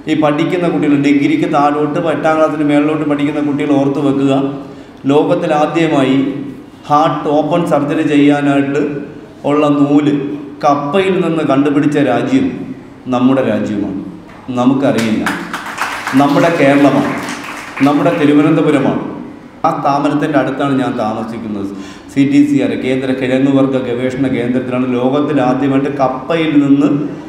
ഈ പഠിക്കുന്ന കുട്ടികൾ ഡിഗ്രിക്ക് താഴോട്ട് എട്ടാം ക്ലാസ്സിന് മേളിലോട്ട് പഠിക്കുന്ന കുട്ടികൾ ഓർത്ത് വെക്കുക ലോകത്തിൽ ആദ്യമായി ഹാർട്ട് ഓപ്പൺ സർജറി ചെയ്യാനായിട്ട് ഉള്ള നൂല് കപ്പയിൽ നിന്ന് കണ്ടുപിടിച്ച രാജ്യം നമ്മുടെ രാജ്യമാണ് നമുക്കറിയില്ല നമ്മുടെ കേരളമാണ് നമ്മുടെ തിരുവനന്തപുരമാണ് ആ സ്ഥാപനത്തിൻ്റെ അടുത്താണ് ഞാൻ താമസിക്കുന്നത് സി ടി സി ആർ കേന്ദ്ര കിഴങ്ങുവർഗ ഗവേഷണ കേന്ദ്രത്തിലാണ് ലോകത്തിൽ ആദ്യമായിട്ട് കപ്പയിൽ നിന്ന്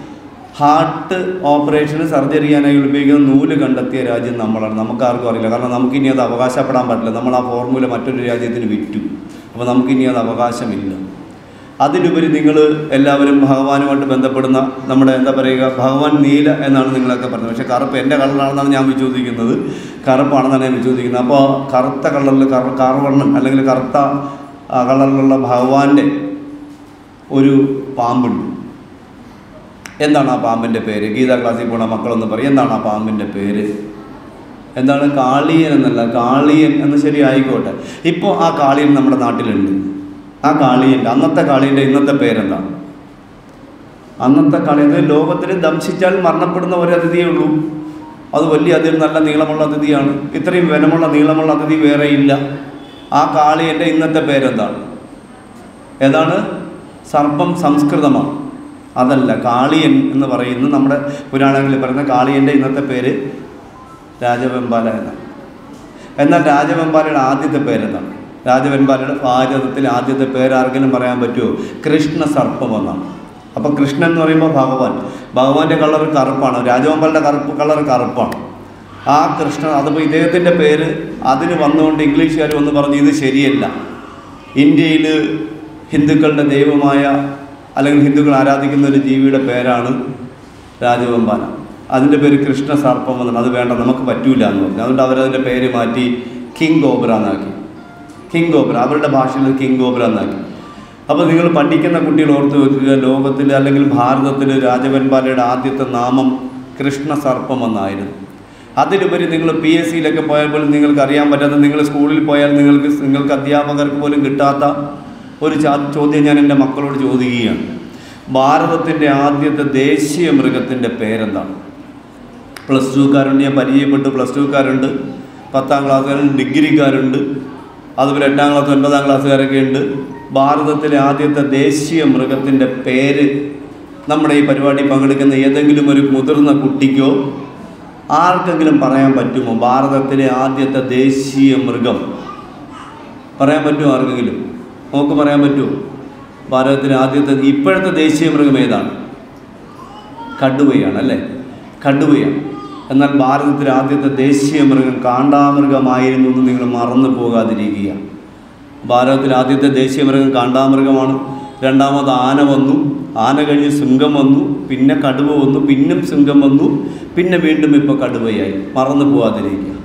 ഹാർട്ട് ഓപ്പറേഷന് സർജറി ചെയ്യാനായി ഉപയോഗിക്കുന്ന നൂല് കണ്ടെത്തിയ രാജ്യം നമ്മളാണ് നമുക്കാർക്കും അറിയില്ല കാരണം നമുക്കിനി അത് അവകാശപ്പെടാൻ പറ്റില്ല നമ്മൾ ആ ഫോർമുല മറ്റൊരു രാജ്യത്തിന് വിറ്റു അപ്പോൾ നമുക്കിനി അത് അവകാശമില്ല അതിലുപരി നിങ്ങൾ എല്ലാവരും ഭഗവാനുമായിട്ട് ബന്ധപ്പെടുന്ന നമ്മുടെ എന്താ പറയുക ഭഗവാൻ നീല എന്നാണ് നിങ്ങളൊക്കെ പറഞ്ഞത് പക്ഷേ കറുപ്പ് എൻ്റെ കളറാണെന്നാണ് ഞാൻ വിശ്വസിക്കുന്നത് കറുപ്പാണെന്നാണ് ഞാൻ വിശ്വസിക്കുന്നത് അപ്പോൾ കറുത്ത കളറിൽ കറ കാർവർണ്ണൻ അല്ലെങ്കിൽ കറുത്ത ആ, കളറിലുള്ള ഭഗവാന്റെ ഒരു പാമ്പുണ്ട് എന്താണ് ആ പാമ്പിൻ്റെ പേര് ഗീതാ ക്ലാസ്സിൽ പോണ മക്കളൊന്ന് പറയും എന്താണ് ആ പാമ്പിൻ്റെ പേര് എന്താണ് കാളിയൻ എന്നല്ല കാളിയൻ എന്ന് ശരി ആയിക്കോട്ടെ ഇപ്പോൾ ആ കാളിയൻ നമ്മുടെ നാട്ടിലുണ്ട് ആ കാളിയൻ്റെ അന്നത്തെ കാളിയൻ്റെ ഇന്നത്തെ പേരെന്താണ് അന്നത്തെ കാളിയൻ ലോകത്തിൽ ദംശിച്ചാൽ മരണപ്പെടുന്ന ഒരു അതിഥിയേ ഉള്ളൂ അത് വലിയ അതിൽ നല്ല നീളമുള്ള അതിഥിയാണ് ഇത്രയും വനമുള്ള നീളമുള്ള അതിഥി വേറെ ഇല്ല ആ കാളിയൻ്റെ ഇന്നത്തെ പേരെന്താണ് ഏതാണ് സർപ്പം സംസ്കൃതമാണ് അതല്ല കാളിയൻ എന്ന് പറയുന്ന നമ്മുടെ പുരാണങ്ങളിൽ പറയുന്ന കാളിയൻ്റെ ഇന്നത്തെ പേര് രാജവെമ്പാല എന്നാണ് എന്നാൽ രാജവെമ്പാലയുടെ ആദ്യത്തെ പേരെന്താണ് രാജവെമ്പാലയുടെ ഭാരതത്തിലെ ആദ്യത്തെ പേര് ആർക്കെങ്കിലും പറയാൻ പറ്റുമോ കൃഷ്ണ സർപ്പം എന്നാണ് അപ്പോൾ കൃഷ്ണൻ എന്ന് പറയുമ്പോൾ ഭഗവാൻ ഭഗവാന്റെ കളർ കറുപ്പാണ് രാജവെമ്പാലയുടെ കറുപ്പ് കളർ കറുപ്പാണ് ആ കൃഷ്ണൻ അതിപ്പോൾ ഇദ്ദേഹത്തിൻ്റെ പേര് അതിന് വന്നുകൊണ്ട് ഇംഗ്ലീഷുകാർ വന്ന് പറഞ്ഞു ഇത് ശരിയല്ല ഇന്ത്യയിൽ ഹിന്ദുക്കളുടെ ദൈവമായ അല്ലെങ്കിൽ ഹിന്ദുക്കൾ ആരാധിക്കുന്ന ഒരു ജീവിയുടെ പേരാണ് രാജവെമ്പാല അതിൻ്റെ പേര് കൃഷ്ണ സർപ്പം എന്നാണ് അത് വേണ്ട നമുക്ക് പറ്റൂല എന്ന് പറഞ്ഞു അതുകൊണ്ട് അവരതിൻ്റെ പേര് മാറ്റി കിങ് ഗോബ്ര എന്നാക്കി കിങ് ഗോബ്ര അവരുടെ ഭാഷയിൽ കിങ് ഗോബ്ര എന്നാക്കി അപ്പോൾ നിങ്ങൾ പഠിക്കുന്ന കുട്ടികൾ ഓർത്ത് വെക്കുക ലോകത്തിൽ അല്ലെങ്കിൽ ഭാരതത്തിൽ രാജവെമ്പാലയുടെ ആദ്യത്തെ നാമം കൃഷ്ണ സർപ്പം എന്നായിരുന്നു അതിലുപരി നിങ്ങൾ പി എസ് സിയിലൊക്കെ പോയപ്പോൾ നിങ്ങൾക്ക് അറിയാൻ പറ്റാത്ത നിങ്ങൾ സ്കൂളിൽ പോയാൽ നിങ്ങൾക്ക് നിങ്ങൾക്ക് അധ്യാപകർക്ക് പോലും കിട്ടാത്ത ഒരു ചാ- ചോദ്യം ഞാൻ എൻ്റെ മക്കളോട് ചോദിക്കുകയാണ് ഭാരതത്തിൻ്റെ ആദ്യത്തെ ദേശീയ മൃഗത്തിൻ്റെ പേരെന്താണ് പ്ലസ് ടുക്കാരുണ്ട് ഞാൻ പരിചയപ്പെട്ട് പ്ലസ് ടുക്കാരുണ്ട് പത്താം ക്ലാസ്സുകാരുണ്ട് ഡിഗ്രിക്കാരുണ്ട് അതുപോലെ എട്ടാം ക്ലാസ് ഒൻപതാം ക്ലാസ്സുകാരൊക്കെ ഉണ്ട് ഭാരതത്തിലെ ആദ്യത്തെ ദേശീയ മൃഗത്തിൻ്റെ പേര് നമ്മുടെ ഈ പരിപാടി പങ്കെടുക്കുന്ന ഏതെങ്കിലും ഒരു മുതിർന്ന കുട്ടിക്കോ ആർക്കെങ്കിലും പറയാൻ പറ്റുമോ ഭാരതത്തിലെ ആദ്യത്തെ ദേശീയ മൃഗം പറയാൻ പറ്റുമോ ആർക്കെങ്കിലും നമുക്ക് പറയാൻ പറ്റുമോ ഭാരതത്തിലെ ആദ്യത്തെ ഇപ്പോഴത്തെ ദേശീയ മൃഗം ഏതാണ് കടുവയാണ് അല്ലേ കടുവയാണ് എന്നാൽ ഭാരതത്തിലെ ആദ്യത്തെ ദേശീയ മൃഗം കാണ്ടാമൃഗമായിരുന്നു എന്ന് നിങ്ങൾ മറന്നു പോകാതിരിക്കുക ഭാരതത്തിലെ ആദ്യത്തെ ദേശീയ മൃഗം കാണ്ടാമൃഗമാണ് രണ്ടാമത് ആന വന്നു ആന കഴിഞ്ഞ് സിംഹം വന്നു പിന്നെ കടുവ വന്നു പിന്നും സിംഹം വന്നു പിന്നെ വീണ്ടും ഇപ്പോൾ കടുവയായി മറന്നു പോകാതിരിക്കുക